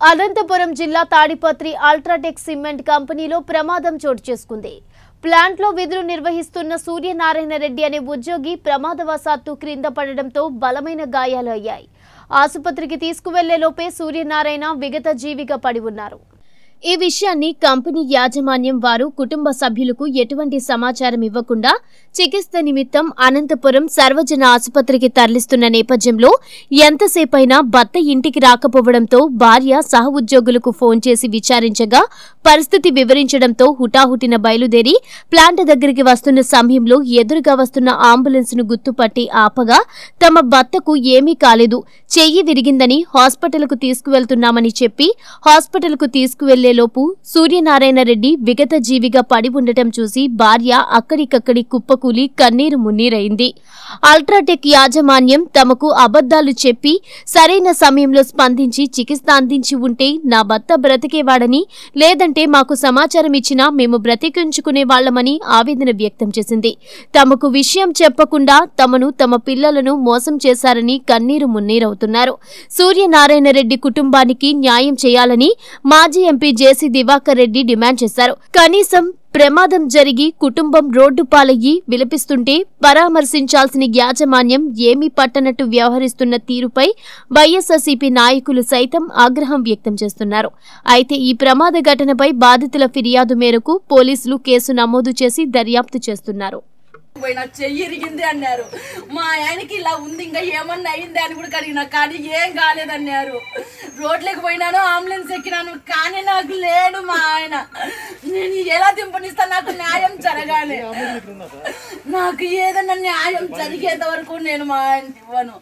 అనంతపురం జిల్లా Tadipatri UltraTech cement కంపెనీలో ప్రమాదం చోటు చేసుకుంది ప్లాంట్లో విధులు నిర్వహిస్తున్న సూర్యనారాయణ రెడ్డి అనే ఉద్యోగి ప్రమాదవశాత్తు క్రింద పడడంతో బలమైన గాయాలు అయ్యాయి ఆసుపత్రికి తీసుకువెళ్లే లోపే సూర్యనారాయణ విగత జీవిగా పడి ఉన్నారు ఈ విషయాన్ని కంపెనీ యాజమాన్యం వారు కుటుంబ సభ్యులకు ఎటువంటి సమాచారం ఇవ్వకుండా చికిత్స నిమిత్తం అనంతపురం సర్వజన ఆసుపత్రికి తరలిస్తున్న నేపథ్యంలో ఎంతసేపైనా భర్త ఇంటికి రాకపోవడంతో భార్య సహ ఉద్యోగులకు ఫోన్ చేసి విచారించగా పరిస్థితి వివరించడంతో హుటాహుటిన బయలుదేరి ప్లాంట్ దగ్గరికి వస్తున్న సమయంలో ఎదురుగా వస్తున్న అంబులెన్స్ ను గుర్తుపట్టి ఆపగా తమ భర్తకు ఏమీ కాలేదు చెయ్యి విరిగిందని హాస్పిటల్కు తీసుకువెళ్తున్నామని చెప్పి హాస్పిటల్కు తీసుకువెళ్లేలోపు సూర్యనారాయణ రెడ్డి విగత జీవిగా పడి ఉండటం చూసి భార్య అక్కడికక్కడి కుప్పకూలి కన్నీరు మున్నీరైంది అల్ట్రాటెక్ యాజమాన్యం తమకు అబద్ధాలు చెప్పి సరైన సమయంలో స్పందించి చికిత్స అందించి ఉంటే నా భర్త బ్రతికేవాడని లేదంటే మాకు సమాచారం ఇచ్చినా మేము బ్రతికించుకునే వాళ్లమని ఆవేదన వ్యక్తం చేసింది తమకు విషయం చెప్పకుండా తమను తమ పిల్లలను మోసం చేశారని కన్నీరు మున్నీరవుతున్నారు సూర్యనారాయణ రెడ్డి కుటుంబానికి న్యాయం చేయాలని మాజీ MP J C Diwakar Reddy demand చేశారు కనీసం ప్రమాదం జరిగి కుటుంబం రోడ్డు పాలయ్యి విలపిస్తుంటే పరామర్శించాల్సిన యాజమాన్యం ఏమీ పట్టనట్టు వ్యవహరిస్తున్న తీరుపై వైఎస్ఆర్సీపీ నాయకులు సైతం ఆగ్రహం వ్యక్తం చేస్తున్నారు అయితే ఈ ప్రమాద ఘటనపై బాధితుల ఫిర్యాదు మేరకు పోలీసులు కేసు నమోదు చేసి దర్యాప్తు చేస్తున్నారు పోయినా చెయ్యి ఇరిగింది అన్నారు మా ఆయనకి ఇలా ఉంది ఇంకా ఏమన్నా అయింది అని కూడా కడిగినా కానీ ఏం కాలేదన్నారు రోడ్లకు పోయినాను అంబులెన్స్ ఎక్కినాను కానీ నాకు లేడు మా ఆయన నేను ఎలా దింపనిస్తా నాకు న్యాయం జరగాలి నాకు ఏదన్నా న్యాయం జరిగేంత వరకు నేను మా ఆయన ఇవ్వను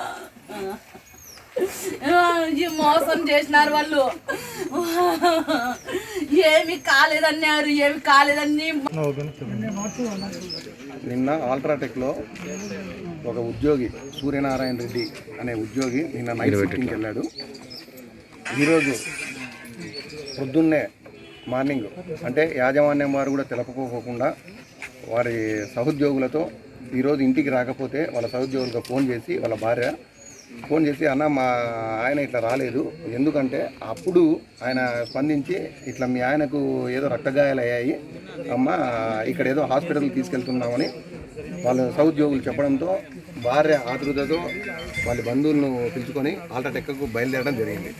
ఆ, ఈ మోసం చేసినారు వాళ్ళు ఏమి కాలేదన్నారు ఏమి కాలేదని నిన్న ఆల్ట్రాటెక్లో ఒక ఉద్యోగి సూర్యనారాయణ రెడ్డి అనే ఉద్యోగి నిన్న నైట్ షిఫ్టింగ్కి వెళ్ళాడు ఈరోజు పొద్దున్నే మార్నింగ్ అంటే యాజమాన్యం వారు కూడా తెలపకోకుండా వారి సహోద్యోగులతో ఈరోజు ఇంటికి రాకపోతే వాళ్ళ సహోద్యోగులకు ఫోన్ చేసి వాళ్ళ భార్య ఫోన్ చేసి అన్న మా ఆయన ఇట్లా రాలేదు ఎందుకంటే అప్పుడు ఆయన స్పందించి ఇట్లా మీ ఆయనకు ఏదో రక్తగాయాలు అయ్యాయి అమ్మ ఇక్కడ ఏదో హాస్పిటల్కి తీసుకెళ్తున్నామని వాళ్ళ సహోద్యోగులు చెప్పడంతో భార్య ఆతృతతో వాళ్ళ బంధువులను పిలుచుకొని ఆల్ట్రాటెక్కు బయలుదేరడం జరిగింది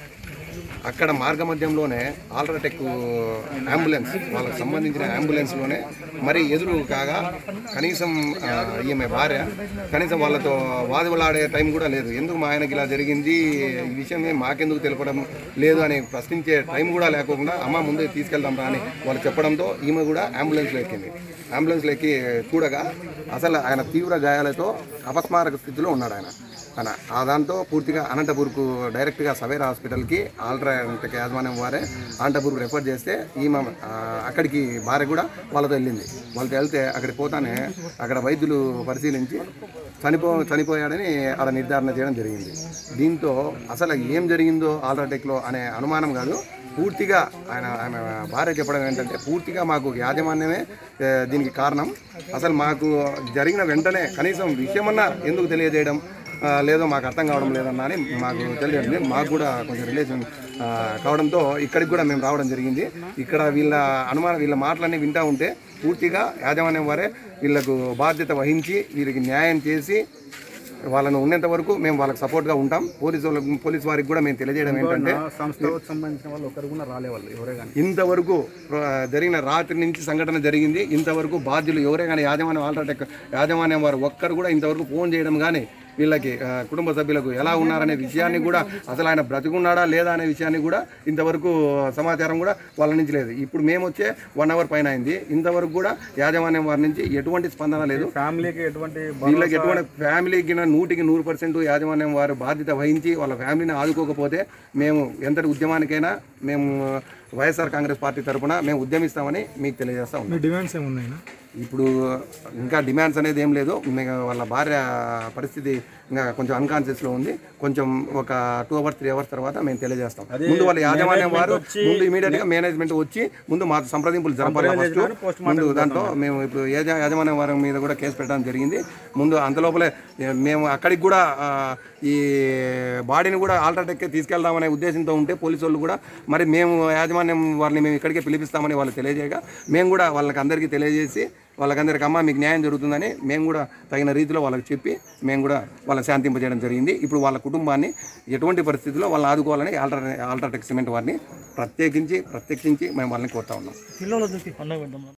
అక్కడ మార్గ మధ్యంలోనే ఆల్ట్రాటెక్ అంబులెన్స్ వాళ్ళకి సంబంధించిన అంబులెన్స్లోనే మరి ఎదురు కాగా కనీసం ఆ, ఈమె భార్య కనీసం వాళ్ళతో వాదులాడే టైం కూడా లేదు ఎందుకు మా ఆయనకి ఇలా జరిగింది ఈ విషయమే మాకెందుకు తెలపడం లేదు అని ప్రశ్నించే టైం కూడా లేకుండా అమ్మ ముందే తీసుకెళ్దాం రా అని వాళ్ళు చెప్పడంతో ఈమె కూడా అంబులెన్స్లో ఎక్కింది అంబులెన్స్లో ఎక్కి చూడగా అసలు ఆయన తీవ్ర గాయాలతో అపస్మారక స్థితిలో ఉన్నాడు ఆయన ఆయన ఆ దాంతో పూర్తిగా అనంతపూర్కు డైరెక్ట్గా సవేరా హాస్పిటల్కి ఆల్ట్రాటెక్ యాజమాన్యం వారే అనంతపూర్కు రెఫర్ చేస్తే ఈమె ఆ, అక్కడికి భార్య కూడా వాళ్ళతో వెళ్ళింది వాళ్ళతో వెళ్తే అక్కడికి పోతానే అక్కడ వైద్యులు పరిశీలించి చనిపో చనిపోయాడని అక్కడ నిర్ధారణ చేయడం జరిగింది దీంతో అసలు ఏం జరిగిందో ఆల్ట్రాటెక్లో అనే అనుమానం కాదు పూర్తిగా ఆయన ఆమె భార్య చెప్పడం ఏంటంటే పూర్తిగా మాకు యాజమాన్యమే ఏ, దీనికి కారణం అసలు మాకు జరిగిన వెంటనే కనీసం విషయమన్నా ఎందుకు తెలియజేయడం ఆ, లేదో మాకు అర్థం కావడం లేదన్నా అని మాకు తెలియదు మాకు కూడా కొంచెం రిలేషన్ ఆ, కావడంతో ఇక్కడికి కూడా మేము రావడం జరిగింది ఇక్కడ వీళ్ళ అనుమానం వీళ్ళ మాటలన్నీ వింటూ ఉంటే పూర్తిగా యాజమాన్యం వారే వీళ్ళకు బాధ్యత వహించి వీరికి న్యాయం చేసి వాళ్ళను ఉన్నంత వరకు మేము వాళ్ళకి సపోర్ట్గా ఉంటాం పోలీసు వాళ్ళకు పోలీసు వారికి కూడా మేము తెలియజేయడం ఏంటంటే సంస్థకు సంబంధించిన వాళ్ళు ఒకరు కూడా రాలే వాళ్ళు ఎవరే కానీ ఇంతవరకు ఆ, జరిగిన రాత్రి నుంచి సంఘటన జరిగింది ఇంతవరకు బాధ్యులు ఎవరే కానీ యాజమాన్యం ఆల్ట్రాటెక్ యాజమాన్యం వారు ఒక్కరు కూడా ఇంతవరకు ఫోన్ చేయడం కానీ వీళ్ళకి ఆ, కుటుంబ సభ్యులకు ఎలా ఉన్నారనే విషయాన్ని కూడా అసలు ఆయన బ్రతికున్నాడా లేదా అనే విషయాన్ని కూడా ఇంతవరకు సమాచారం కూడా వాళ్ళ నుంచి లేదు ఇప్పుడు మేము వచ్చే వన్ అవర్ పైన అయింది ఇంతవరకు కూడా యాజమాన్యం వారి నుంచి ఎటువంటి స్పందన లేదు ఫ్యామిలీకి ఎటువంటి వీళ్ళకి ఎటువంటి ఫ్యామిలీకి నా నూటికి నూరు పర్సెంట్ యాజమాన్యం వారు బాధ్యత వహించి వాళ్ళ ఫ్యామిలీని ఆదుకోకపోతే మేము ఎంతటి ఉద్యమానికైనా మేము వైఎస్ఆర్ కాంగ్రెస్ పార్టీ తరఫున మేము ఉద్యమిస్తామని మీకు తెలియజేస్తా ఉన్నాం మీ డిమాండ్స్ ఏమున్నాయినా ఇప్పుడు ఇంకా డిమాండ్స్ అనేది ఏం లేదు ఇంకా వాళ్ళ భార్య పరిస్థితి ఇంకా కొంచెం అన్కాన్షియస్లో ఉంది కొంచెం ఒక టూ అవర్స్ త్రీ అవర్స్ తర్వాత మేము తెలియజేస్తాం ముందు వాళ్ళ యాజమాన్యం వారు ముందు ఇమీడియట్గా మేనేజ్మెంట్ వచ్చి ముందు మా సంప్రదింపులు జరపాలి ఫస్ట్ ముందు దాంట్లో మేము ఇప్పుడు యాజ- యాజమాన్యం వారి మీద కూడా కేసు పెట్టడం జరిగింది ముందు అంతలోపలే ఏ, మేము అక్కడికి కూడా ఆ, ఈ బాడీని కూడా ఆల్ట్రాటెక్కి తీసుకెళ్దామనే ఉద్దేశంతో ఉంటే పోలీసు వాళ్ళు కూడా మరి మేము యాజమాన్యం వారిని మేము ఇక్కడికే పిలిపిస్తామని వాళ్ళు తెలియజేయగా మేము కూడా వాళ్ళకి అందరికీ తెలియజేసి వాళ్ళకందరికి అమ్మ మీకు న్యాయం జరుగుతుందని మేము కూడా తగిన రీతిలో వాళ్ళకి చెప్పి మేము కూడా వాళ్ళని శాంతింపజేయడం జరిగింది ఇప్పుడు వాళ్ళ కుటుంబాన్ని ఎటువంటి పరిస్థితుల్లో వాళ్ళని ఆదుకోవాలని ఆల్ట్రా ఆల్ట్రాటెక్ సిమెంట్ వారిని ప్రత్యేకించి ప్రత్యేకించి మేము వాళ్ళని కోరుతా ఉన్నాం